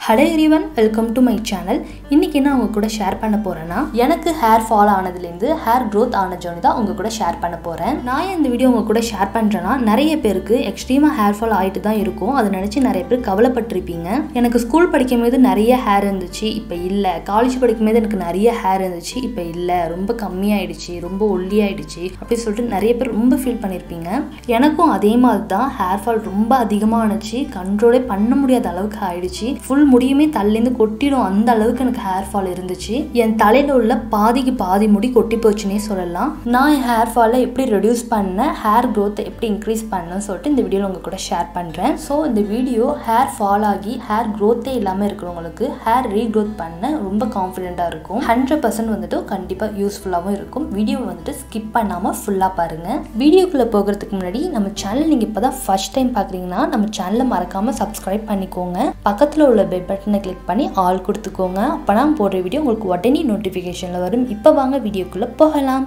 hello everyone welcome to my channel இன்றைக்கி நான் உங்கள் கூட ஷேர் பண்ண போகிறேன்னா எனக்கு ஹேர் ஃபால் ஆனதுலேருந்து ஹேர் க்ரோத் ஆன ஜோனி தான் உங்கள் கூட ஷேர் பண்ண போகிறேன் நான் இந்த வீடியோ உங்கள் கூட ஷேர் பண்ணுறேன்னா நிறைய பேருக்கு எக்ஸ்ட்ரீமாக ஹேர் ஃபால் ஆகிட்டு தான் இருக்கும் அதை நினச்சி நிறைய பேர் கவலைப்பட்டிருப்பீங்க எனக்கு ஸ்கூல் படிக்கும் போது நிறைய ஹேர் இருந்துச்சு இப்போ இல்லை காலேஜ் படிக்கும் போது எனக்கு நிறைய ஹேர் இருந்துச்சு இப்போ இல்லை ரொம்ப கம்மியாயிடுச்சு ரொம்ப ஒல்லியாயிடுச்சு அப்படி சொல்லிட்டு நிறைய பேர் ரொம்ப ஃபீல் பண்ணியிருப்பீங்க எனக்கும் அதே மாதிரி தான் ஹேர் ஃபால் ரொம்ப அதிகமானுச்சு கண்ட்ரோலே பண்ண முடியாத அளவுக்கு ஆயிடுச்சு ஃபுல் முடியுமே தலையிலேருந்து கொட்டிடும் அந்த அளவுக்கு எனக்கு ஹேர் ஃபால் இருந்துச்சு என் தலையில் உள்ள பாதிக்கு பாதி முடி கொட்டி போச்சுன்னே சொல்லலாம் நான் என் ஹேர் ஃபாலை எப்படி ரெடியூஸ் பண்ணேன் ஹேர் க்ரோத்தை எப்படி இன்க்ரீஸ் பண்ணேன்னு சொல்லிட்டு இந்த வீடியோவில் உங்கள் கூட ஷேர் பண்ணுறேன் ஸோ இந்த வீடியோ ஹேர் ஃபால் ஆகி ஹேர் க்ரோத்தே இல்லாமல் இருக்கிறவங்களுக்கு ஹேர் ரீக்ரோத் பண்ண ரொம்ப கான்ஃபிடென்ட்டாக இருக்கும் ஹண்ட்ரட் பர்சன்ட் வந்துட்டு கண்டிப்பாக யூஸ்ஃபுல்லாகவும் இருக்கும் வீடியோவை வந்துட்டு ஸ்கிப் பண்ணாமல் ஃபுல்லாக பாருங்கள் வீடியோக்குள்ளே போகிறதுக்கு முன்னாடி நம்ம சேனல் நீங்கள் இப்போ தான் ஃபஸ்ட் டைம் பார்க்குறீங்கன்னா நம்ம சேனலை மறக்காமல் சப்ஸ்கிரைப் பண்ணிக்கோங்க பக்கத்தில் உள்ள பெல் பட்டனை கிளிக் பண்ணி ஆல் கொடுத்துக்கோங்க அப்போ நான் போடுற வீடியோ உங்களுக்கு உடனே நோட்டிஃபிகேஷனில் வரும் இப்போ வாங்க வீடியோக்குள்ளே போகலாம்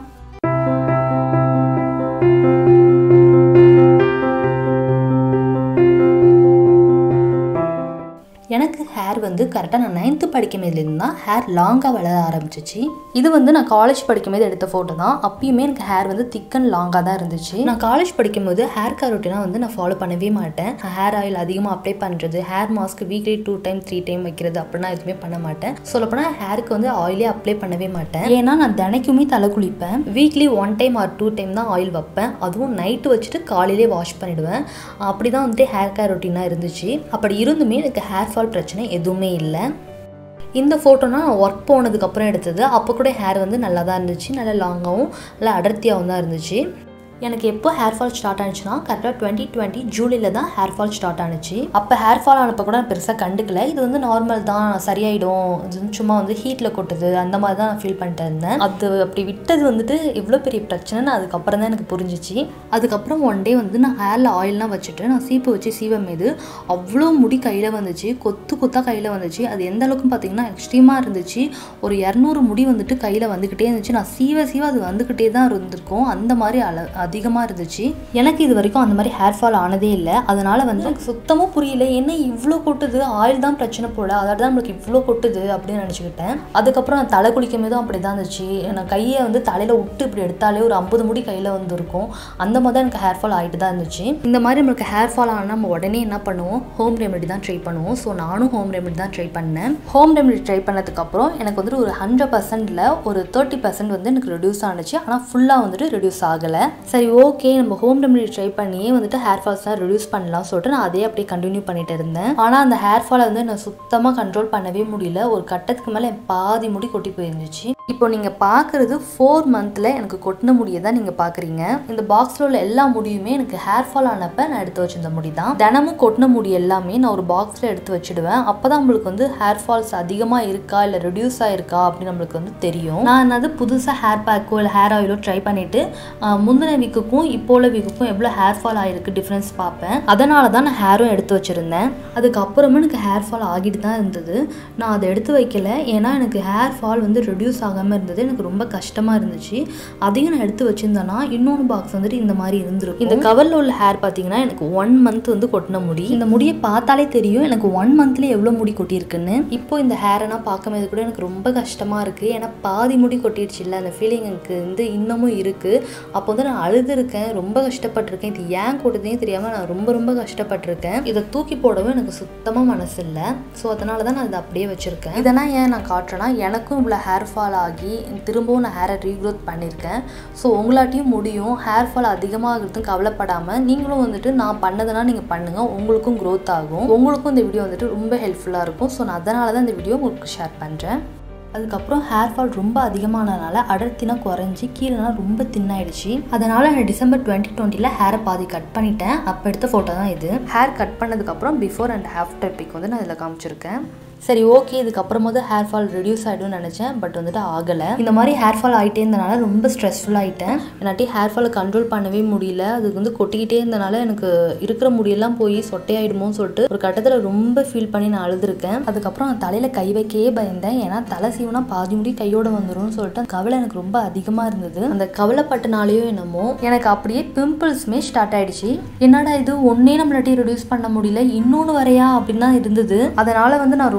எனக்கு ஹேர் வந்து கரெக்டாக நான் நைன்த்து படிக்கும்போதுலேருந்து தான் ஹேர் லாங்காக வளர ஆரம்பிச்சிச்சு இது வந்து நான் காலேஜ் படிக்கும்போது எடுத்த ஃபோட்டோ தான் அப்பயுமே எனக்கு ஹேர் வந்து திக் அண்ட் லாங்காக தான் இருந்துச்சு நான் காலேஜ் படிக்கும்போது ஹேர் கேர் ரொட்டீனாக வந்து நான் ஃபாலோ பண்ணவே மாட்டேன் ஹேர் ஆயில் அதிகமாக அப்ளை பண்ணுறது hair mask weekly two time three time வைக்கிறது அப்படின்னா எதுவுமே பண்ண மாட்டேன் சொல்லப்போனால் ஹேருக்கு வந்து ஆயிலே அப்ளை பண்ணவே மாட்டேன் ஏன்னா நான் தினைக்குமே தலை குளிப்பேன் weekly one time or two time தான் ஆயில் வைப்பேன் அதுவும் நைட்டு வச்சுட்டு காலையிலே வாஷ் பண்ணிடுவேன் அப்படி தான் வந்துட்டு ஹேர் கேர் ரொட்டீனாக இருந்துச்சு அப்படி இருந்துமே எனக்கு ஹேர் ஃபால் பிரச்சனை எதுவுமே இல்லை இந்த ஃபோட்டோனா நான் ஒர்க் போனதுக்கப்புறம் எடுத்தது அப்போ கூட ஹேர் வந்து நல்லா தான் இருந்துச்சு நல்லா லாங்காகவும் நல்லா அடர்த்தியாகவும் தான் இருந்துச்சு எனக்கு எப்போ ஹேர் ஃபால் ஸ்டார்ட் ஆனிச்சுன்னா கரெக்டாக டுவெண்ட்டி டுவெண்ட்டி ஜூலையில் தான் ஹேர் ஃபால் ஸ்டார்ட் ஆனிச்சு அப்போ ஹேர் ஃபால் ஆனப்போ கூட நான் பெருசாக கண்டுக்கல இது வந்து நார்மல் தான் சரியாயிடும் இது வந்து சும்மா வந்து ஹீட்டில் கொட்டுது அந்த மாதிரி தான் நான் ஃபீல் பண்ணிட்டு இருந்தேன் அது அப்படி விட்டது வந்துட்டு எவ்வளோ பெரிய பிரச்சனைன்னு அதுக்கப்புறம் தான் எனக்கு புரிஞ்சிச்சு அதுக்கப்புறம் ஒன் டே வந்து நான் ஹேரில் ஆயில்லாம் வச்சுட்டு நான் சீப்பு வச்சு சீவம் மீது அவ்வளோ முடி கையில் வந்துச்சு கொத்து கொத்தாக கையில் வந்துச்சு அது எந்த அளவுக்கு பார்த்தீங்கன்னா எக்ஸ்ட்ரீமாக இருந்துச்சு ஒரு இரநூறு முடி வந்துட்டு கையில் வந்துக்கிட்டே இருந்துச்சு நான் சீவ சீவ அது வந்துக்கிட்டே தான் இருந்திருக்கும் அந்த மாதிரி அள அதிகமாக இருந்துச்சு எனக்கு இது வரைக்கும் அந்த மாதிரி ஹேர் ஃபால் ஆனதே இல்லை அதனால வந்து எனக்கு சுத்தமாக புரியல என்ன இவ்வளோ கொட்டுது ஆயில் தான் பிரச்சனை போல அதாவது தான் நம்மளுக்கு இவ்வளோ கொட்டுது அப்படின்னு நினச்சிக்கிட்டேன் அதுக்கப்புறம் நான் தலை குளிக்கும் போதும் அப்படி தான் இருந்துச்சு நான் கையை வந்து தலையில் விட்டு இப்படி எடுத்தாலே ஒரு ஐம்பது முடி கையில் வந்துருக்கும் அந்த மாதிரி தான் எனக்கு ஹேர் ஃபால் ஆகிட்டு தான் இருந்துச்சு இந்த மாதிரி நம்மளுக்கு ஹேர் ஃபால் ஆனால் நம்ம உடனே என்ன பண்ணுவோம் ஹோம் ரெமெடி தான் ட்ரை பண்ணுவோம் ஸோ நானும் ஹோம் ரெமெடி தான் ட்ரை பண்ணேன் ஹோம் ரெமெடி ட்ரை பண்ணதுக்கப்புறம் எனக்கு வந்துட்டு ஒரு ஹண்ட்ரட் பர்சன்டில் ஒரு தேர்ட்டி பர்சன்ட் வந்து எனக்கு ரெடியூஸ் ஆனிச்சு ஆனால் ஃபுல்லாக வந்துட்டு ரெடியூஸ் ஆகலை சரி ஓகே நம்ம ஹோம் ரெமெடி ட்ரை பண்ணியே வந்துட்டு ஹேர் ஃபால்ஸ்லாம் ரெடியூஸ் பண்ணலாம் சொல்லிட்டு நான் அதே அப்படியே கண்டினியூ பண்ணிட்டு இருந்தேன் ஆனால் அந்த ஹேர் ஃபாலை வந்து நான் சுத்தமாக கண்ட்ரோல் பண்ணவே முடியல ஒரு கட்டத்துக்கு மேலே என் பாதி முடி கொட்டி போயிருந்துச்சு இப்போ நீங்கள் பார்க்குறது ஃபோர் மந்தில் எனக்கு கொட்டின முடியை தான் நீங்கள் பார்க்குறீங்க இந்த பாக்ஸில் உள்ள எல்லா முடியுமே எனக்கு ஹேர் ஃபால் ஆனப்போ நான் எடுத்து வச்சிருந்த முடி தான் தினமும் கொட்டின முடி எல்லாமே நான் ஒரு பாக்ஸில் எடுத்து வச்சிடுவேன் அப்போ தான் நம்மளுக்கு வந்து ஹேர் ஃபால்ஸ் அதிகமாக இருக்கா இல்லை ரெடியூஸ் ஆயிருக்கா அப்படின்னு நம்மளுக்கு வந்து தெரியும் நான் என்னது புதுசாக ஹேர் பேக்கோ இல்லை ஹேர் ஆயிலோ ட்ரை பண்ணிவிட்டு முந்தின வீக்குக்கும் இப்போ உள்ள வீக்குக்கும் எவ்வளோ ஹேர் ஃபால் ஆகிருக்கு டிஃப்ரென்ஸ் பார்ப்பேன் அதனால தான் நான் ஹேரும் எடுத்து வச்சுருந்தேன் அதுக்கப்புறமா எனக்கு ஹேர் ஃபால் ஆகிட்டு தான் இருந்தது நான் அதை எடுத்து வைக்கல ஏன்னா எனக்கு ஹேர் ஃபால் வந்து ரெடியூஸ் ஆகாமல் இருந்தது எனக்கு ரொம்ப கஷ்டமாக இருந்துச்சு அதையும் நான் எடுத்து வச்சுருந்தேன்னா இன்னொன்று பாக்ஸ் வந்துட்டு இந்த மாதிரி இருந்திருக்கும் இந்த கவரில் உள்ள ஹேர் பார்த்தீங்கன்னா எனக்கு ஒன் மந்த் வந்து கொட்டின முடி இந்த முடியை பார்த்தாலே தெரியும் எனக்கு ஒன் மந்த்ல எவ்வளோ முடி கொட்டியிருக்குன்னு இப்போ இந்த ஹேரை நான் பார்க்கும்போது கூட எனக்கு ரொம்ப கஷ்டமாக இருக்குது ஏன்னா பாதி முடி கொட்டிடுச்சு இல்லை அந்த ஃபீலிங் எனக்கு வந்து இன்னமும் இருக்குது அப்போ வந்து நான் அழுதுருக்கேன் ரொம்ப கஷ்டப்பட்டிருக்கேன் இது ஏன் கொட்டுதே தெரியாமல் நான் ரொம்ப ரொம்ப கஷ்டப்பட்டிருக்கேன் இதை தூக்கி போடவும் எனக்கு சுத்தமாக மனசு இல்லை ஸோ அதனால தான் நான் இதை அப்படியே வச்சுருக்கேன் இதெல்லாம் ஏன் நான் காட்டுறேன்னா எனக்கும் இவ்வளோ ஹேர் ஃபால் ஆகி திரும்பவும் நான் ஹேரை ரீக்ரோத் பண்ணியிருக்கேன் ஸோ உங்களாட்டியும் முடியும் ஹேர் ஃபால் அதிகமாகிறதும் கவலைப்படாமல் நீங்களும் வந்துட்டு நான் பண்ணதுனா நீங்கள் பண்ணுங்கள் உங்களுக்கும் க்ரோத் ஆகும் உங்களுக்கும் இந்த வீடியோ வந்துட்டு ரொம்ப ஹெல்ப்ஃபுல்லாக இருக்கும் ஸோ நான் அதனால தான் இந்த வீடியோ உங்களுக்கு ஷேர் பண்ணுறேன் அதுக்கப்புறம் ஹேர் ஃபால் ரொம்ப அதிகமானனால அடர்த்தினா குறைஞ்சி கீழேனா ரொம்ப தின்னாயிடுச்சு அதனால் நான் டிசம்பர் டுவெண்ட்டி டுவெண்ட்டியில் ஹேரை பாதி கட் பண்ணிட்டேன் அப்போ எடுத்த ஃபோட்டோ தான் இது ஹேர் கட் பண்ணதுக்கப்புறம் பிஃபோர் அண்ட் ஆஃப்டர் பிக் வந்து நான் இதில் காமிச்சிருக்கேன் சரி ஓகே இதுக்கப்புறமாவது ஹேர் ஃபால் ரெடியூஸ் ஆகிடும்னு நினச்சேன் பட் வந்துட்டு ஆகலை இந்த மாதிரி ஹேர் ஃபால் ஆகிட்டே இருந்தனால ரொம்ப ஸ்ட்ரெஸ்ஃபுல் ஆகிட்டேன் என்னாட்டி ஹேர் ஃபாலை கண்ட்ரோல் பண்ணவே முடியல அதுக்கு வந்து கொட்டிக்கிட்டே இருந்தனால எனக்கு இருக்கிற முடியெல்லாம் போய் சொட்டையாயிடுமோன்னு சொல்லிட்டு ஒரு கட்டத்தில் ரொம்ப ஃபீல் பண்ணி நான் அழுதுருக்கேன் அதுக்கப்புறம் நான் தலையில் கை வைக்கவே பயந்தேன் ஏன்னா தலை சீவனா பாதி முடி கையோட வந்துரும்னு சொல்லிட்டு கவலை எனக்கு ரொம்ப அதிகமாக இருந்தது அந்த கவலைப்பட்டனாலேயோ என்னமோ எனக்கு அப்படியே பிம்பிள்ஸுமே ஸ்டார்ட் ஆயிடுச்சு என்னடா இது ஒன்னே நம்மளாட்டி ரெடியூஸ் பண்ண முடியல இன்னொன்று வரையா அப்படின்னு தான் இருந்தது அதனால வந்து நான் ரொம்ப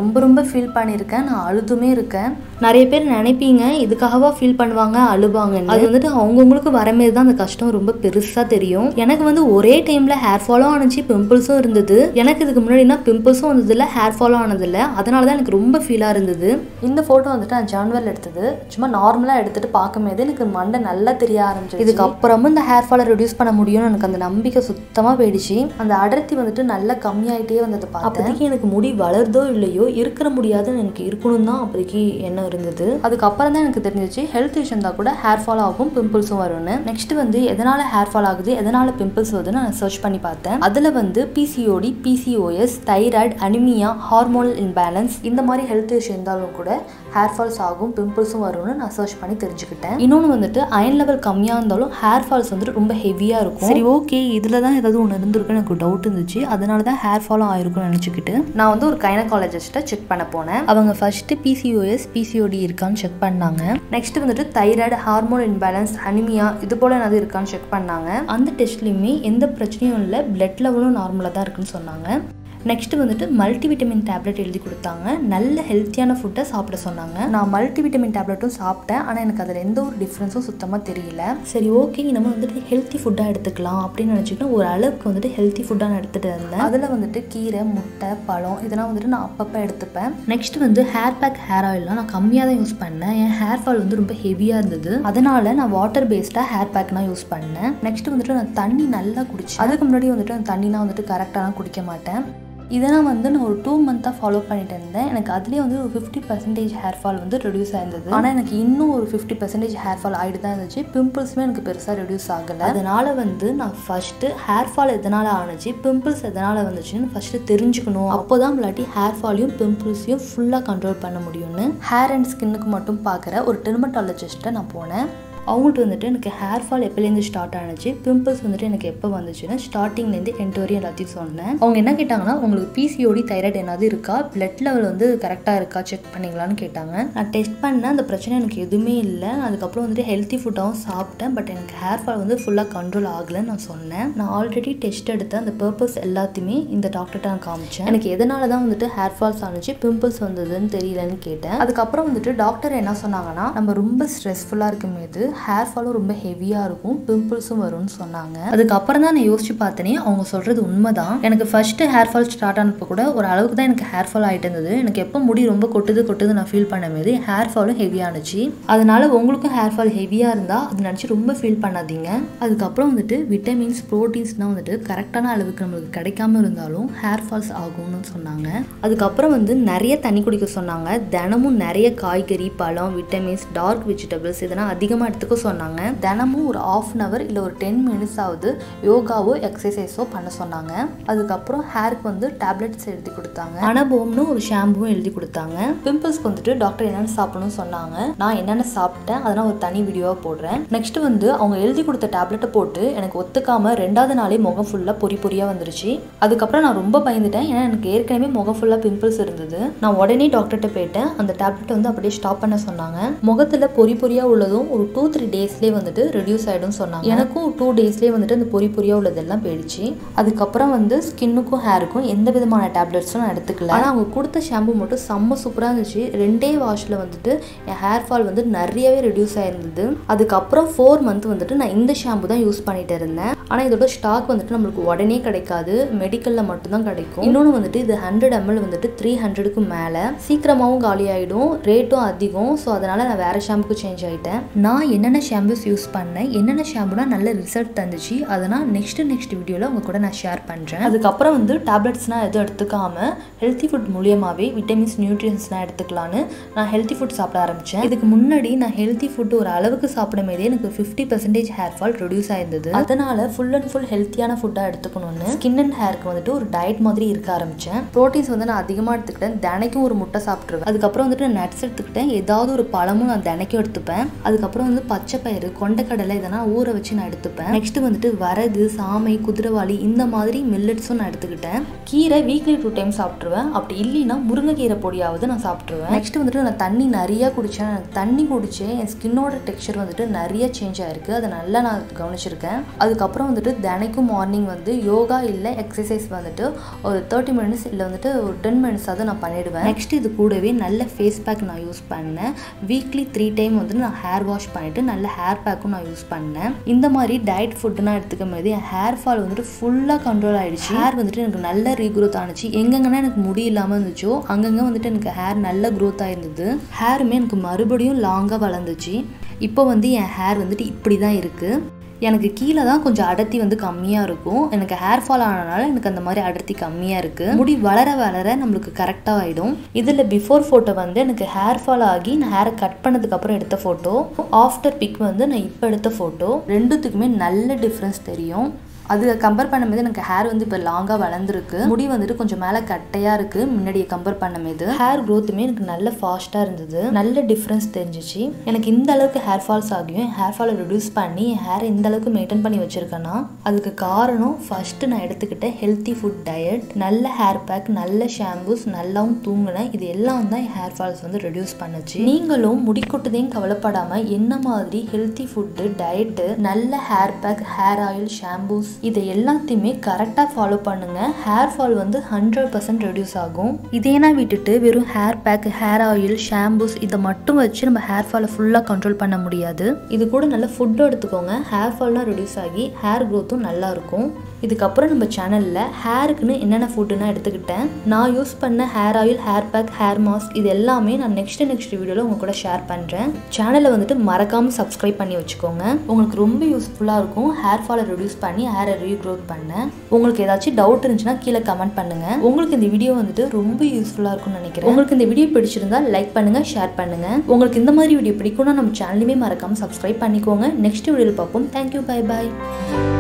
ரொம்ப ரொம்ப ஃபீல் பண்ணியிருக்கேன் நான் அழுதுமே இருக்கேன் நிறைய பேர் நினைப்பீங்க இதுக்காகவா ஃபீல் பண்ணுவாங்க அழுவாங்கன்னு அது வந்துட்டு அவங்கவுங்களுக்கு வரமாரி தான் அந்த கஷ்டம் ரொம்ப பெருசாக தெரியும் எனக்கு வந்து ஒரே டைமில் ஹேர் ஃபாலும் ஆனிச்சு பிம்பிள்ஸும் இருந்தது எனக்கு இதுக்கு முன்னாடினா பிம்பிள்ஸும் வந்ததில்ல ஹேர் ஃபாலும் ஆனதில்ல அதனால தான் எனக்கு ரொம்ப ஃபீலாக இருந்தது இந்த ஃபோட்டோ வந்துட்டு நான் ஜான்வரில் எடுத்தது சும்மா நார்மலாக எடுத்துட்டு பார்க்கும்போது எனக்கு மண்டை நல்லா தெரிய ஆரம்பிச்சு இதுக்கப்புறமும் இந்த ஹேர் ஃபாலை ரெடியூஸ் பண்ண முடியும்னு எனக்கு அந்த நம்பிக்கை சுத்தமாக போயிடுச்சு அந்த அடர்த்தி வந்துட்டு நல்லா கம்மியாயிட்டே வந்தது அப்போதைக்கு எனக்கு முடி வளருதோ இல்லையோ இருக்கிற முடியாதுன்னு எனக்கு இருக்கணும் தான் அப்போதைக்கு எண்ணம் இருந்தது அதுக்கப்புறம் தான் எனக்கு தெரிஞ்சிச்சு ஹெல்த் இஷ்யூ இருந்தால் கூட ஹேர் ஃபால் ஆகும் பிம்பிள்ஸும் வரும்னு நெக்ஸ்ட் வந்து எதனால ஹேர் ஃபால் ஆகுது எதனால பிம்பிள்ஸ் வருதுன்னு நான் சர்ச் பண்ணி பார்த்தேன் அதில் வந்து PCOD PCOS thyroid anaemia hormonal imbalance இந்த மாதிரி ஹெல்த் இஷ்யூ இருந்தாலும் கூட ஹேர் ஃபால்ஸ் ஆகும் பிம்பிள்ஸும் வரும்னு நான் சர்ச் பண்ணி தெரிஞ்சுக்கிட்டேன் இன்னொன்று வந்துட்டு அயன் லெவல் கம்மியாக இருந்தாலும் ஹேர் ஃபால்ஸ் வந்துட்டு ரொம்ப ஹெவியாக இருக்கும் சரி ஓகே இதில் தான் ஏதாவது ஒன்று இருந்திருக்குன்னு எனக்கு டவுட் இருந்துச்சு அதனால தான் ஹேர் ஃபாலும் ஆயிருக்கும்னு நினச்சிக்கிட்டு நான் வந்து ஒரு கைனகாலஜிஸ்ட்டை செக் பண்ண போனேன் அவங்க ஃபர்ஸ்ட்டு பிசிஓஎஸ் பிசிஓடி இருக்கான்னு செக் பண்ணாங்க நெக்ஸ்ட் வந்துட்டு தைராய்டு ஹார்மோன் இன்பேலன்ஸ் அனிமியா இது போல் என்னது இருக்கான்னு செக் பண்ணாங்க அந்த டெஸ்ட்லையுமே எந்த பிரச்சனையும் இல்லை பிளட் லெவலும் நார்மலாக தான் இருக்குன்னு சொன்னாங்க நெக்ஸ்ட் வந்துட்டு மல்டிவிட்டமின் டேப்லெட் எழுதி கொடுத்தாங்க நல்ல ஹெல்த்தியான ஃபுட்டை சாப்பிட சொன்னாங்க நான் மல்டிவிட்டமின் டேப்லெட்டும் சாப்பிட்டேன் ஆனால் எனக்கு அதில் எந்த ஒரு டிஃப்ரென்ஸும் சுத்தமாக தெரியல சரி ஓகே நம்ம வந்துட்டு ஹெல்த்தி ஃபுட்டாக எடுத்துக்கலாம் அப்படின்னு நினச்சிக்கிட்டு ஒரு அளவுக்கு வந்துட்டு ஹெல்த்தி ஃபுட்டாக நான் எடுத்துகிட்டு இருந்தேன் அதில் வந்துட்டு கீரை முட்டை பழம் இதெல்லாம் வந்துட்டு நான் அப்பப்போ எடுத்துப்பேன் நெக்ஸ்ட் வந்து ஹேர் பேக் ஹேர் ஆயில்லாம் நான் கம்மியாக தான் யூஸ் பண்ணேன் என் ஹேர் ஃபால் வந்து ரொம்ப ஹெவியாக இருந்தது அதனால நான் வாட்டர் பேஸ்டாக ஹேர் பேக் நான் யூஸ் பண்ணேன் நெக்ஸ்ட் வந்துட்டு நான் தண்ணி நல்லா குடிச்சேன் அதுக்கு முன்னாடி வந்துட்டு நான் தண்ணிலாம் வந்துட்டு கரெக்டாக குடிக்க மாட்டேன் இதெல்லாம் வந்து நான் ஒரு டூ மந்த்தாக ஃபாலோ பண்ணிட்டு இருந்தேன் எனக்கு அதுலேயே வந்து ஒரு ஃபிஃப்டி பர்சன்டேஜ் ஹேர் ஃபால் வந்து ரெடியூஸ் ஆயிருந்தது ஆனால் எனக்கு இன்னும் ஒரு ஃபிஃப்டி பர்சன்டேஜ் ஹேர் ஃபால் ஆகிட்டு தான் இருந்துச்சு பிம்பிள்ஸுமே எனக்கு பெருசாக ரெடியூஸ் ஆகலை அதனால் வந்து நான் ஃபஸ்ட்டு ஹேர் ஃபால் எதனால் ஆணுச்சு பிம்பிள்ஸ் எதனால் வந்துச்சுன்னு ஃபஸ்ட்டு தெரிஞ்சுக்கணும் அப்போ தான் இல்லாட்டி ஹேர் ஃபாலையும் பிம்பிள்ஸையும் ஃபுல்லாக கண்ட்ரோல் பண்ண முடியும்னு ஹேர் அண்ட் ஸ்கின்னுக்கு மட்டும் பார்க்குற ஒரு டெர்மட்டாலஜிஸ்ட்டை நான் போனேன் அவங்கள்ட்ட வந்துட்டு எனக்கு ஹேர் ஃபால் எப்போலேருந்து ஸ்டார்ட் ஆனிச்சு பிம்பிள்ஸ் வந்துட்டு எனக்கு எப்போ வந்துச்சுன்னா ஸ்டார்டிங்லேருந்து எண்ட் வரையும் எல்லாத்தையும் சொன்னேன் அவங்க என்ன கேட்டாங்கன்னா உங்களுக்கு பிசிஓடி தைராய்டு என்னது இருக்கா பிளட் லெவல் வந்து கரெக்டாக இருக்கா செக் பண்ணிங்களான்னு கேட்டாங்க நான் டெஸ்ட் பண்ணேன் அந்த பிரச்சனை எனக்கு எதுவுமே இல்லை அதுக்கப்புறம் வந்துட்டு ஹெல்த்தி ஃபுட்டாகவும் சாப்பிட்டேன் பட் எனக்கு ஹேர் ஃபால் வந்து ஃபுல்லாக கண்ட்ரோல் ஆகலைன்னு நான் சொன்னேன் நான் ஆல்ரெடி டெஸ்ட் எடுத்த அந்த பர்பஸ் எல்லாத்தையுமே இந்த டாக்டர்கிட்ட நான் காமிச்சேன் எனக்கு எதனால தான் வந்துட்டு ஹேர் ஃபால்ஸ் ஆனிச்சு பிம்பிள்ஸ் வந்ததுன்னு தெரியலன்னு கேட்டேன் அதுக்கப்புறம் வந்துட்டு டாக்டர் என்ன சொன்னாங்கன்னா நம்ம ரொம்ப ஸ்ட்ரெஸ்ஃபுல்லாக இருக்கும்போது ஹேர் ஃபாலும் ரொம்ப ஹெவியாக இருக்கும் பிம்பிள்ஸும் வரும்னு சொன்னாங்க அதுக்கப்புறம் தான் நான் யோசிச்சு பார்த்தேனே அவங்க சொல்கிறது உண்மைதான் எனக்கு ஃபர்ஸ்ட் ஹேர் ஃபால் ஸ்டார்ட் ஆனப்போ கூட ஒரு அளவுக்கு தான் எனக்கு ஹேர் ஃபால் ஆகிட்டு இருந்தது எனக்கு எப்போ முடி ரொம்ப கொட்டுது கொட்டுது நான் ஃபீல் பண்ணும்போது ஹேர் ஃபாலும் ஹெவியானுச்சு அதனால உங்களுக்கும் ஹேர் ஃபால் ஹெவியாக இருந்தால் அது நினச்சி ரொம்ப ஃபீல் பண்ணாதீங்க அதுக்கப்புறம் வந்துட்டு விட்டமின்ஸ் ப்ரோட்டீன்ஸ்லாம் வந்துட்டு கரெக்டான அளவுக்கு நம்மளுக்கு கிடைக்காம இருந்தாலும் ஹேர் ஃபால்ஸ் ஆகும்னு சொன்னாங்க அதுக்கப்புறம் வந்து நிறைய தண்ணி குடிக்க சொன்னாங்க தினமும் நிறைய காய்கறி பழம் விட்டமின்ஸ் டார்க் வெஜிடபிள்ஸ் இதெல்லாம் அதிகமாக எடுத்துக்க சொன்னாங்க தினமும் ஒரு ஆஃப் அன் ஹவர் இல்லை ஒரு டென் மினிட்ஸ் ஆகுது யோகாவோ எக்ஸசைஸோ பண்ண சொன்னாங்க அதுக்கப்புறம் ஹேருக்கு வந்து டேப்லெட்ஸ் எழுதி கொடுத்தாங்க அனபோம்னு ஒரு ஷாம்புவும் எழுதி கொடுத்தாங்க பிம்பிள்ஸ்க்கு வந்துட்டு டாக்டர் என்னென்ன சாப்பிடணும்னு சொன்னாங்க நான் என்னென்ன சாப்பிட்டேன் அதெல்லாம் ஒரு தனி வீடியோவாக போடுறேன் நெக்ஸ்ட் வந்து அவங்க எழுதி கொடுத்த டேப்லெட்டை போட்டு எனக்கு ஒத்துக்காம ரெண்டாவது நாளே முகம் ஃபுல்லாக பொறி பொறியாக வந்துருச்சு அதுக்கப்புறம் நான் ரொம்ப பயந்துட்டேன் ஏன்னா எனக்கு ஏற்கனவே முகம் ஃபுல்லாக பிம்பிள்ஸ் இருந்தது நான் உடனே டாக்டர்கிட்ட போயிட்டேன் அந்த டேப்லெட் வந்து அப்படியே ஸ்டாப் பண்ண சொன்னாங்க முகத்தில் பொறி பொறியாக உள்ளதும் ஒரு டூ த்ரீ டேஸ்லேயே வந்துட்டு ரெடியூஸ் ஆகிடும் சொன்னாங்க எனக்கும் டூ டேஸ்லேயே வந்துட்டு அந்த பொறி பொறியாக உள்ளதெல்லாம் போயிடுச்சு அதுக்கப்புறம் வந்து ஸ்கின்னுக்கும் ஹேருக்கும் எந்த விதமான டேப்லெட்ஸும் நான் எடுத்துக்கல ஆனால் அவங்க கொடுத்த ஷாம்பு மட்டும் செம்ம சூப்பராக இருந்துச்சு ரெண்டே வாஷில் வந்துட்டு என் ஹேர் ஃபால் வந்து நிறையவே ரெடியூஸ் ஆயிருந்தது அதுக்கப்புறம் ஃபோர் மந்த் வந்துட்டு நான் இந்த ஷாம்பு தான் யூஸ் பண்ணிட்டு இருந்தேன் ஆனால் இதோட ஸ்டாக் வந்துட்டு நம்மளுக்கு உடனே கிடைக்காது மெடிக்கலில் மட்டும்தான் கிடைக்கும் இன்னொன்று வந்துட்டு இது ஹண்ட்ரட் எம்எல் வந்துட்டு த்ரீ ஹண்ட்ரடுக்கு மேலே சீக்கிரமாகவும் காலி ஆகிடும் ரேட்டும் அதிகம் ஸோ அதனால் நான் வேறு ஷாம்புக்கு சேஞ்ச் ஆகிட்டேன் நான் என்னென்ன ஷாம்புஸ் யூஸ் பண்ணேன் என்னென்ன ஷாம்புனா நல்ல ரிசல்ட் தந்துச்சு அதை நான் நெக்ஸ்ட் நெக்ஸ்ட் வீடியோவில் உங்க கூட நான் ஷேர் பண்ணுறேன் அதுக்கப்புறம் வந்து டேப்லெட்ஸ்லாம் எதுவும் எடுத்துக்காம ஹெல்த்தி ஃபுட் மூலியமாகவே விட்டமின்ஸ் நியூட்ரியன்ஸ்லாம் எடுத்துக்கலான்னு நான் ஹெல்த்தி ஃபுட் சாப்பிட ஆரம்பித்தேன் இதுக்கு முன்னாடி நான் ஹெல்த்தி ஃபுட் ஒரு அளவுக்கு சாப்பிடும் போதே எனக்கு fifty percentage hair fall reduce ஆயிருந்தது அதனால ஃபுல் அண்ட் ஃபுல் ஹெல்த்தியான ஃபுட்டாக எடுத்துக்கணும்னு ஸ்கின் அண்ட் ஹேருக்கு வந்துட்டு ஒரு டயட் மாதிரி இருக்க ஆரம்பித்தேன் ப்ரோட்டீன்ஸ் வந்து நான் அதிகமாக எடுத்துக்கிட்டேன் தினைக்கும் ஒரு முட்டை சாப்பிட்ருவேன் அதுக்கப்புறம் வந்துட்டு நான் நட்ஸ் எடுத்துக்கிட்டேன் ஏதாவது ஒரு பழமும் நான் தினைக்கும் எடுத்துப்பேன் அதுக்கப்புறம் வந்து பச்சை பயிறு கொண்டைக்கடலை இதெல்லாம் ஊற வச்சு நான் எடுத்துப்பேன் நெக்ஸ்ட் வந்துட்டு வரகு சாமை குதிரைவாளி இந்த மாதிரி மில்லட்ஸும் நான் எடுத்துக்கிட்டேன் கீரை வீக்லி டூ டைம் சாப்பிட்ருவேன் அப்படி இல்லைன்னா முருங்கைக்கீரை பொடியாவது நான் சாப்பிட்ருவேன் நெக்ஸ்ட் வந்துட்டு நான் தண்ணி நிறைய குடித்தேன் எனக்கு தண்ணி குடிச்சேன் என் ஸ்கின்னோட டெக்ஸ்சர் வந்துட்டு நிறைய சேஞ்ச் ஆயிருக்கு அதை நல்லா நான் கவனிச்சிருக்கேன் அதுக்கப்புறம் வந்துட்டு தினைக்கும் மார்னிங் வந்து யோகா இல்லை எக்ஸசைஸ் வந்துட்டு ஒரு தேர்ட்டி மினிட்ஸ் இல்லை வந்துட்டு ஒரு டென் மினிட்ஸ் அதை நான் பண்ணிடுவேன் நெக்ஸ்ட் இது கூடவே நல்ல ஃபேஸ் பேக் நான் யூஸ் பண்ணேன் வீக்லி த்ரீ டைம் வந்துட்டு நான் ஹேர் வாஷ் பண்ணிவிட்டு நல்ல ஹேர் பேக்கும் நான் யூஸ் பண்ணேன் இந்த மாதிரி டயட் ஃபுட்டுனா எடுத்துக்கும் போது என் ஹேர் ஃபால் வந்துட்டு ஃபுல்லாக கண்ட்ரோல் ஆயிடுச்சு ஹேர் வந்துட்டு எனக்கு நல்ல ரீக்ரோத் ஆனிச்சு எங்கெங்கன்னா எனக்கு முடி இல்லாமல் இருந்துச்சோ அங்கங்கே வந்துட்டு எனக்கு ஹேர் நல்ல க்ரோத் ஆயிருந்தது ஹேருமே எனக்கு மறுபடியும் லாங்காக வளர்ந்துச்சு இப்போ வந்து என் ஹேர் வந்துட்டு இப்படி தான் இருக்குது எனக்கு கீழே தான் கொஞ்சம் அடர்த்தி வந்து கம்மியாக இருக்கும் எனக்கு ஹேர் ஃபால் ஆனனால எனக்கு அந்த மாதிரி அடர்த்தி கம்மியாக இருக்குது முடி வளர வளர நம்மளுக்கு கரெக்டாக ஆகிடும் இதில் பிஃபோர் ஃபோட்டோ வந்து எனக்கு ஹேர் ஃபால் ஆகி நான் ஹேரை கட் பண்ணதுக்கப்புறம் எடுத்த ஃபோட்டோ ஆஃப்டர் பிக் வந்து நான் இப்போ எடுத்த ஃபோட்டோ ரெண்டுத்துக்குமே நல்ல டிஃப்ரென்ஸ் தெரியும் அது கம்பேர் பண்ணும்போது எனக்கு ஹேர் வந்து இப்போ லாங்காக வளர்ந்துருக்கு முடி வந்துட்டு கொஞ்சம் மேலே கட்டையாக இருக்குது முன்னாடியை கம்பேர் பண்ணும்போது ஹேர் க்ரோத்துமே எனக்கு நல்ல ஃபாஸ்ட்டாக இருந்தது நல்ல டிஃப்ரென்ஸ் தெரிஞ்சிச்சு எனக்கு இந்த அளவுக்கு ஹேர் ஃபால்ஸ் ஆகியும் ஹேர் ஃபாலை ரிடியூஸ் பண்ணி என் ஹேர் இந்த அளவுக்கு மெயின்டைன் பண்ணி வச்சுருக்கேன்னா அதுக்கு காரணம் ஃபஸ்ட்டு நான் எடுத்துக்கிட்ட ஹெல்த்தி ஃபுட் டயட் நல்ல ஹேர் பேக் நல்ல ஷாம்பூஸ் நல்லாவும் தூங்கினேன் இது எல்லாம் தான் என் ஹேர் ஃபால்ஸ் வந்து ரெடியூஸ் பண்ணுச்சு நீங்களும் முடி கொட்டுதையும் கவலைப்படாமல் என்ன மாதிரி ஹெல்த்தி ஃபுட்டு டயட்டு நல்ல hair pack hair oil shampoos இதை எல்லாத்தையுமே கரெக்டாக ஃபாலோ பண்ணுங்க ஹேர் ஃபால் வந்து ஹண்ட்ரட் பர்சன்ட் ரெடியூஸ் ஆகும் இதையெல்லாம் விட்டுட்டு வெறும் hair pack hair oil shampoos இதை மட்டும் வச்சு நம்ம ஹேர் ஃபாலை ஃபுல்லாக கண்ட்ரோல் பண்ண முடியாது இது கூட நல்ல ஃபுட்டும் எடுத்துக்கோங்க ஹேர் ஃபால்லாம் ரெடியூஸ் ஆகி ஹேர் க்ரோத்தும் நல்லா இருக்கும் இதுக்கப்புறம் நம்ம சேனலில் ஹேருக்குன்னு என்னென்ன ஃபுட்டுனா எடுத்துக்கிட்டேன் நான் யூஸ் பண்ண hair oil hair pack hair mask இது எல்லாமே நான் நெக்ஸ்ட் நெக்ஸ்ட் வீடியோவில் உங்க கூட ஷேர் பண்ணுறேன் சேனலை வந்துட்டு மறக்காமல் சப்ஸ்கிரைப் பண்ணி வச்சுக்கோங்க உங்களுக்கு ரொம்ப யூஸ்ஃபுல்லாக இருக்கும் ஹேர் ஃபாலை ரெடியூஸ் பண்ணி ஹேரை ரீக்ரோத் பண்ண உங்களுக்கு ஏதாச்சும் டவுட் இருந்துச்சுன்னா கீழே கமெண்ட் பண்ணுங்கள் உங்களுக்கு இந்த வீடியோ வந்துட்டு ரொம்ப யூஸ்ஃபுல்லாக இருக்கும்னு நினைக்கிறேன் உங்களுக்கு இந்த வீடியோ பிடிச்சிருந்தா லைக் பண்ணுங்கள் ஷேர் பண்ணுங்கள் உங்களுக்கு இந்த மாதிரி வீடியோ பிடிக்கும்னா நம்ம சேனலுமே மறக்காமல் சப்ஸ்கிரைப் பண்ணிக்கோங்க நெக்ஸ்ட் வீடியோவில் பார்ப்போம் தேங்க்யூ பை பாய்